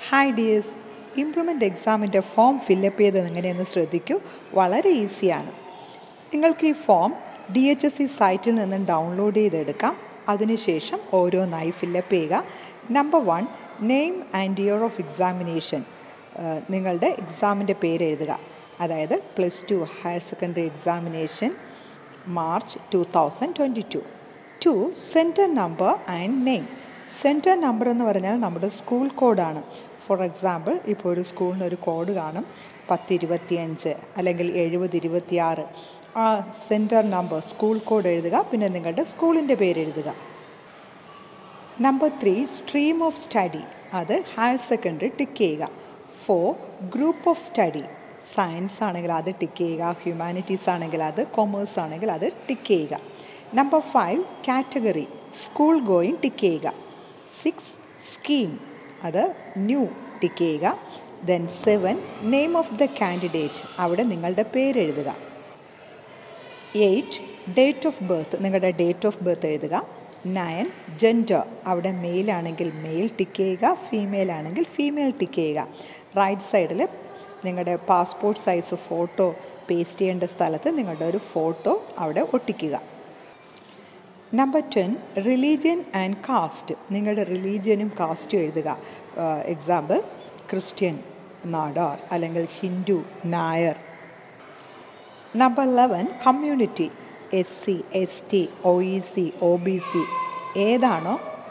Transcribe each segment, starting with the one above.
hi dears improvement എക്സാമിൻ്റെ form fill up ചെയ്തത് എങ്ങനെയെന്ന് ശ്രദ്ധിക്കൂ വളരെ ഈസിയാണ് നിങ്ങൾക്ക് ഈ form D H S C സൈറ്റിൽ നിന്നും ഡൗൺലോഡ് ചെയ്തെടുക്കാം അതിനുശേഷം ഓരോന്നായി ഫില്ലപ്പ് ചെയ്യുക number one name and year of examination നിങ്ങളുടെ എക്സാമിൻ്റെ പേര് എഴുതുക അതായത് plus two higher secondary examination March two thousand twenty two two centre number and name centre number എന്ന് പറഞ്ഞാൽ നമ്മുടെ സ്കൂൾ കോഡാണ് ഫോർ എക്സാമ്പിൾ ഇപ്പോൾ ഒരു സ്കൂളിന് ഒരു കോഡ് കാണും പത്ത് ഇരുപത്തിയഞ്ച് അല്ലെങ്കിൽ എഴുപത് ഇരുപത്തിയാറ് ആ സെൻറ്റർ നമ്പർ സ്കൂൾ കോഡ് എഴുതുക പിന്നെ നിങ്ങളുടെ സ്കൂളിൻ്റെ പേര് എഴുതുക number three stream of study അത് ഹയർ സെക്കൻഡറി ടിക്ക് ചെയ്യുക four group of study science ആണെങ്കിൽ അത് ടിക്ക് ചെയ്യുക ഹ്യൂമാനിറ്റീസ് ആണെങ്കിൽ അത് കൊമേഴ്സ് ആണെങ്കിൽ അത് ടിക്ക് ചെയ്യുക number five category school going tick ചെയ്യുക സിക്സ് സ്കീം അത് ന്യൂ ടിക്ക് ചെയ്യുക then seven name of the candidate അവിടെ നിങ്ങളുടെ പേര് എഴുതുക എയ്റ്റ് ഡേറ്റ് ഓഫ് ബർത്ത് നിങ്ങളുടെ ഡേറ്റ് ഓഫ് ബർത്ത് എഴുതുക നയൻ ജെൻഡർ അവിടെ മെയിൽ ആണെങ്കിൽ മെയിൽ ടിക്ക് ചെയ്യുക ഫീമെയിൽ ആണെങ്കിൽ ഫീമെയിൽ ടിക്ക് ചെയ്യുക റൈറ്റ് സൈഡിൽ നിങ്ങളുടെ പാസ്പോർട്ട് സൈസ് ഫോട്ടോ പേസ്റ്റ് ചെയ്യേണ്ട സ്ഥലത്ത് നിങ്ങളുടെ ഒരു ഫോട്ടോ അവിടെ ഒട്ടിക്കുക number ten religion and caste നിങ്ങളുടെ റിലീജിയനും കാസ്റ്റും എഴുതുക എക്സാമ്പിൾ ക്രിസ്ത്യൻ നാടാർ അല്ലെങ്കിൽ Hindu Nair number eleven community S C S T O E C O B C ഏതാണോ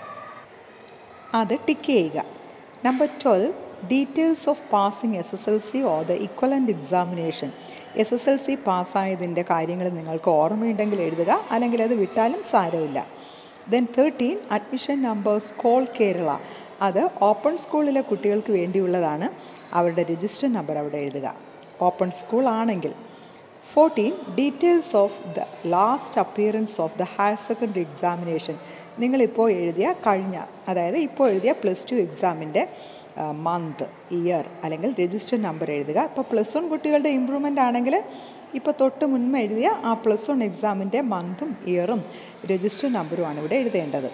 അത് ടിക്ക് ചെയ്യുക number twelve details of passing S S L C or the equivalent examination S S L C പാസ്സായതിൻ്റെ കാര്യങ്ങൾ നിങ്ങൾക്ക് ഓർമ്മയുണ്ടെങ്കിൽ എഴുതുക അല്ലെങ്കിൽ അത് വിട്ടാലും സാരമില്ല then thirteen admission number Scole Kerala അത് ഓപ്പൺ സ്കൂളിലെ കുട്ടികൾക്ക് വേണ്ടിയുള്ളതാണ് അവരുടെ രജിസ്റ്റർ നമ്പർ അവിടെ എഴുതുക ഓപ്പൺ സ്കൂൾ ആണെങ്കിൽ fourteen details of the last appearance of the higher secondary examination നിങ്ങളിപ്പോൾ എഴുതിയ കഴിഞ്ഞ അതായത് ഇപ്പോൾ എഴുതിയ പ്ലസ് ടു എക്സാമിൻ്റെ മന്ത് ഇയർ അല്ലെങ്കിൽ രജിസ്റ്റർ നമ്പർ എഴുതുക ഇപ്പോൾ പ്ലസ് വൺ കുട്ടികളുടെ ഇമ്പ്രൂവ്മെൻ്റ് ആണെങ്കിൽ ഇപ്പോൾ തൊട്ട് മുൻപ് എഴുതിയ ആ പ്ലസ് വൺ എക്സാമിൻ്റെ മന്തും ഇയറും രജിസ്റ്റർ നമ്പറുമാണ് ഇവിടെ എഴുതേണ്ടത്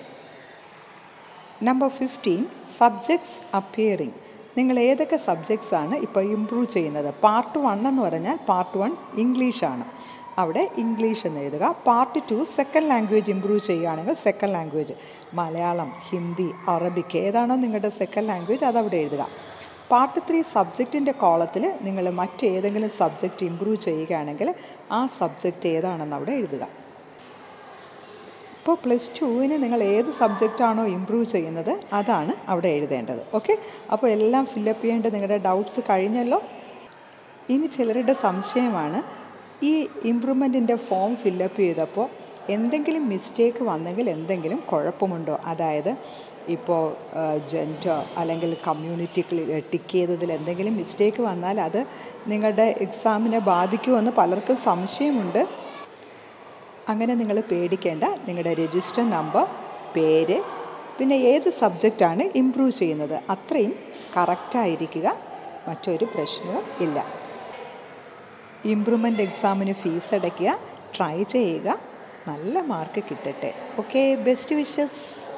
നമ്പർ ഫിഫ്റ്റീൻ സബ്ജക്ട്സ് അപ്പിയറിങ് നിങ്ങൾ ഏതൊക്കെ സബ്ജക്ട്സ് ആണ് ഇപ്പോൾ ഇമ്പ്രൂവ് ചെയ്യുന്നത് പാർട്ട് വൺ എന്ന് പറഞ്ഞാൽ പാർട്ട് വൺ ഇംഗ്ലീഷാണ് അവിടെ ഇംഗ്ലീഷ് എന്ന് എഴുതുക part two second language improve ചെയ്യുകയാണെങ്കിൽ second language Malayalam Hindi Arabic ഏതാണോ നിങ്ങളുടെ സെക്കൻഡ് ലാംഗ്വേജ് അതവിടെ എഴുതുക പാർട്ട് ത്രീ സബ്ജക്റ്റിൻ്റെ കോളത്തിൽ നിങ്ങൾ മറ്റേതെങ്കിലും സബ്ജക്റ്റ് ഇമ്പ്രൂവ് ചെയ്യുകയാണെങ്കിൽ ആ സബ്ജക്റ്റ് ഏതാണെന്ന് അവിടെ എഴുതുക ഇപ്പോൾ പ്ലസ് ടുവിന് നിങ്ങൾ ഏത് സബ്ജക്റ്റാണോ ഇമ്പ്രൂവ് ചെയ്യുന്നത് അതാണ് അവിടെ എഴുതേണ്ടത് ഓക്കെ അപ്പോൾ എല്ലാം ഫില്ലപ്പ് ചെയ്യേണ്ട നിങ്ങളുടെ ഡൗട്ട്സ് കഴിഞ്ഞല്ലോ ഇനി ചിലരുടെ സംശയമാണ് ഈ ഇമ്പ്രൂവ്മെൻറ്റിൻ്റെ ഫോം ഫില്ലപ്പ് ചെയ്തപ്പോൾ എന്തെങ്കിലും മിസ്റ്റേക്ക് വന്നെങ്കിൽ എന്തെങ്കിലും കുഴപ്പമുണ്ടോ അതായത് ഇപ്പോൾ ജെൻഡർ അല്ലെങ്കിൽ കമ്മ്യൂണിറ്റി ടിക്ക് ചെയ്തതിൽ എന്തെങ്കിലും മിസ്റ്റേക്ക് വന്നാൽ അത് നിങ്ങളുടെ എക്സാമിനെ ബാധിക്കുമെന്ന് പലർക്കും സംശയമുണ്ട് അങ്ങനെ നിങ്ങൾ പേടിക്കേണ്ട നിങ്ങളുടെ രജിസ്റ്റർ നമ്പർ പേര് പിന്നെ ഏത് സബ്ജക്റ്റാണ് ഇമ്പ്രൂവ് ചെയ്യുന്നത് അത്രയും കറക്റ്റായിരിക്കുക മറ്റൊരു പ്രശ്നവും ഇല്ല ഇമ്പ്രൂവ്മെൻ്റ് എക്സാമിന് ഫീസ് അടയ്ക്കുക ട്രൈ ചെയ്യുക നല്ല മാർക്ക് കിട്ടട്ടെ ഓക്കെ ബെസ്റ്റ് വിഷസ്